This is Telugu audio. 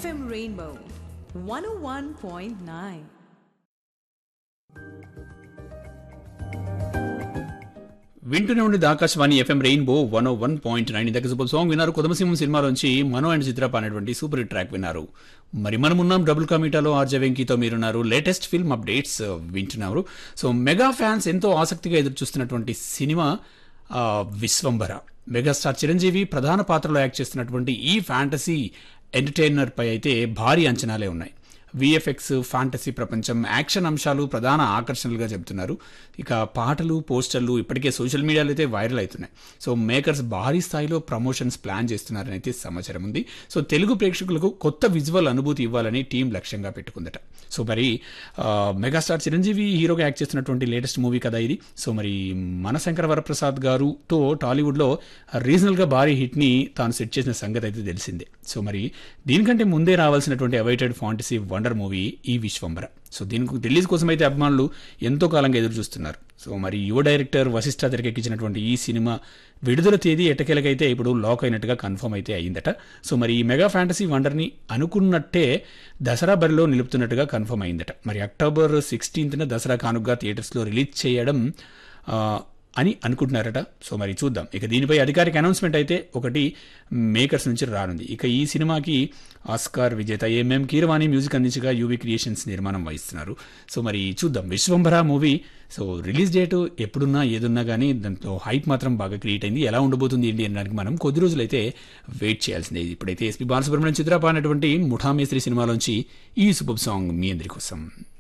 FM Rainbow 101.9. వింటూనే ఉండేది Akashvani FM rainbow one O one point nine ఇందాక సూపర్ సాంగ్ విన్నారు కొదమసింహం సినిమాలోంచి మనో అండ్ చిత్రప అనేటువంటి సూపర్ హిట్ ట్రాక్ విన్నారు మరి మనం ఉన్నాం డబుల్ కమిటాలో ఆర్జే వెంకీతో మీరున్నారు లేటెస్ట్ ఫిల్మ్ అప్డేట్స్ వింటున్నారు సో మెగా ఫ్యాన్స్ ఎంతో ఆసక్తిగా ఎదురు చూస్తున్నటువంటి సినిమా ఆ, విశ్వంభర మెగాస్టార్ చిరంజీవి ప్రధాన పాత్రలో యాక్ట్ చేస్తున్నటువంటి ఈ ఫ్యాంటసీ ఎంటర్టైనర్ పై అయితే భారీ అంచనాలే ఉన్నాయి విఎఫ్ఎక్స్ ఫ్యాంటసీ ప్రపంచం యాక్షన్ అంశాలు ప్రధాన ఆకర్షణలుగా చెబుతున్నారు ఇక పాటలు పోస్టర్లు ఇప్పటికే సోషల్ మీడియాలో అయితే వైరల్ అవుతున్నాయి సో మేకర్స్ భారీ స్థాయిలో ప్రమోషన్స్ ప్లాన్ చేస్తున్నారని అయితే సమాచారం ఉంది సో తెలుగు ప్రేక్షకులకు కొత్త విజువల్ అనుభూతి ఇవ్వాలని టీం లక్ష్యంగా పెట్టుకుందట సో మరి ఆ, మెగాస్టార్ చిరంజీవి హీరోగా యాక్ట్ చేస్తున్నటువంటి లేటెస్ట్ మూవీ కదా ఇది సో మరి మన శంకర వరప్రసాద్ గారుతో టాలీవుడ్లో రీజనల్గా భారీ హిట్ని తాను సెట్ చేసిన సంగతి అయితే తెలిసిందే సో మరి దీనికంటే ముందే రావాల్సినటువంటి అవైటెడ్ ఫాంటసీ వండర్ మూవీ ఈ విశ్వంబర సో దీనికి రిలీజ్ కోసం అయితే అభిమానులు ఎంతో కాలంగా ఎదురు చూస్తున్నారు సో మరి యువ డైరెక్టర్ వశిష్ఠ తెరకెక్కించినటువంటి ఈ సినిమా విడుదల తేదీ ఎట్టకేలకైతే ఇప్పుడు లాక్ అయినట్టుగా కన్ఫర్మ్ అయితే అయిందట సో మరి ఈ మెగా ఫ్యాంటసీ వండర్ని అనుకున్నట్టే దసరా బరిలో నిలుపుతున్నట్టుగా కన్ఫర్మ్ అయిందట మరి అక్టోబర్ సిక్స్టీన్త్న దసరా కానుగ్గా థియేటర్స్లో రిలీజ్ చేయడం ఆ, అని అనుకుంటున్నారట సో మరి చూద్దాం ఇక దీనిపై అధికారిక అనౌన్స్మెంట్ అయితే ఒకటి మేకర్స్ నుంచి రానుంది ఇక ఈ సినిమాకి ఆస్కార్ విజేత ఎంఎం కీరవాణి మ్యూజిక్ అందించగా యూవీ క్రియేషన్స్ నిర్మాణం వహిస్తున్నారు సో మరి చూద్దాం Vishwambhara movie so release date ఎప్పుడున్నా ఏదున్నా కానీ దాంతో హైప్ మాత్రం బాగా క్రియేట్ అయింది ఎలా ఉండబోతుంది ఏంటి అనడానికి మనం కొద్ది రోజులైతే వెయిట్ చేయాల్సిందే ఇప్పుడైతే ఎస్పీ బాలసుబ్రహ్మణ్యం చిత్రప అనేటువంటి ముఠామేస్త్రి సినిమాలోంచి ఈ సూపర్ సాంగ్ మీ అందరి కోసం